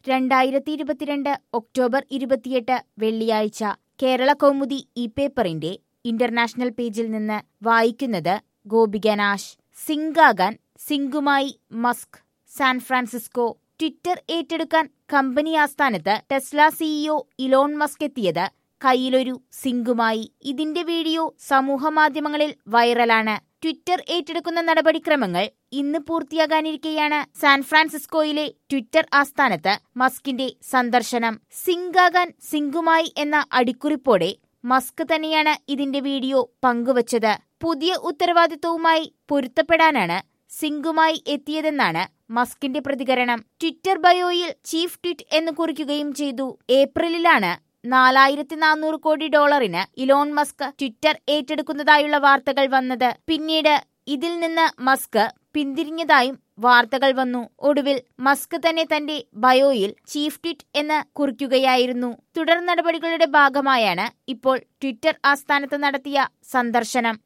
രണ്ടായിരത്തി ഇരുപത്തിരണ്ട് ഒക്ടോബർ ഇരുപത്തിയെട്ട് വെള്ളിയാഴ്ച കേരള കൗമുദി ഈ പേപ്പറിന്റെ ഇന്റർനാഷണൽ പേജിൽ നിന്ന് വായിക്കുന്നത് ഗോപിക നാശ് സിങ്കാകാൻ സിങ്കുമായി മസ്ക് സാൻ ഫ്രാൻസിസ്കോ ട്വിറ്റർ ഏറ്റെടുക്കാൻ കമ്പനി ആസ്ഥാനത്ത് ടെസ്ല സിഇഒ ഇലോൺ മസ്ക് എത്തിയത് കയ്യിലൊരു സിങ്കുമായി ഇതിന്റെ വീഡിയോ സമൂഹമാധ്യമങ്ങളിൽ വൈറലാണ് ട്വിറ്റർ ഏറ്റെടുക്കുന്ന നടപടിക്രമങ്ങൾ ഇന്ന് പൂർത്തിയാകാനിരിക്കെയാണ് സാൻ ഫ്രാൻസിസ്കോയിലെ ട്വിറ്റർ ആസ്ഥാനത്ത് മസ്കിന്റെ സന്ദർശനം സിങ്കാകാൻ സിങ്കുമായി എന്ന അടിക്കുറിപ്പോടെ മസ്ക് തന്നെയാണ് ഇതിന്റെ വീഡിയോ പങ്കുവച്ചത് പുതിയ ഉത്തരവാദിത്വവുമായി പൊരുത്തപ്പെടാനാണ് സിങ്കുമായി എത്തിയതെന്നാണ് മസ്കിന്റെ പ്രതികരണം ട്വിറ്റർ ബയോയിൽ ചീഫ് ട്വീറ്റ് എന്ന് കുറിക്കുകയും ചെയ്തു ഏപ്രിലിലാണ് നാലായിരത്തി നാനൂറ് കോടി ഡോളറിന് ഇലോൺ മസ്ക് ട്വിറ്റർ ഏറ്റെടുക്കുന്നതായുള്ള വാർത്തകൾ വന്നത് പിന്നീട് ഇതിൽ നിന്ന് മസ്ക് പിന്തിരിഞ്ഞതായും വാർത്തകൾ വന്നു ഒടുവിൽ മസ്ക് തന്നെ തന്റെ ബയോയിൽ ചീഫ് ട്വീറ്റ് എന്ന് കുറിക്കുകയായിരുന്നു തുടർ നടപടികളുടെ ഭാഗമായാണ് ഇപ്പോൾ ട്വിറ്റർ ആസ്ഥാനത്ത് നടത്തിയ സന്ദർശനം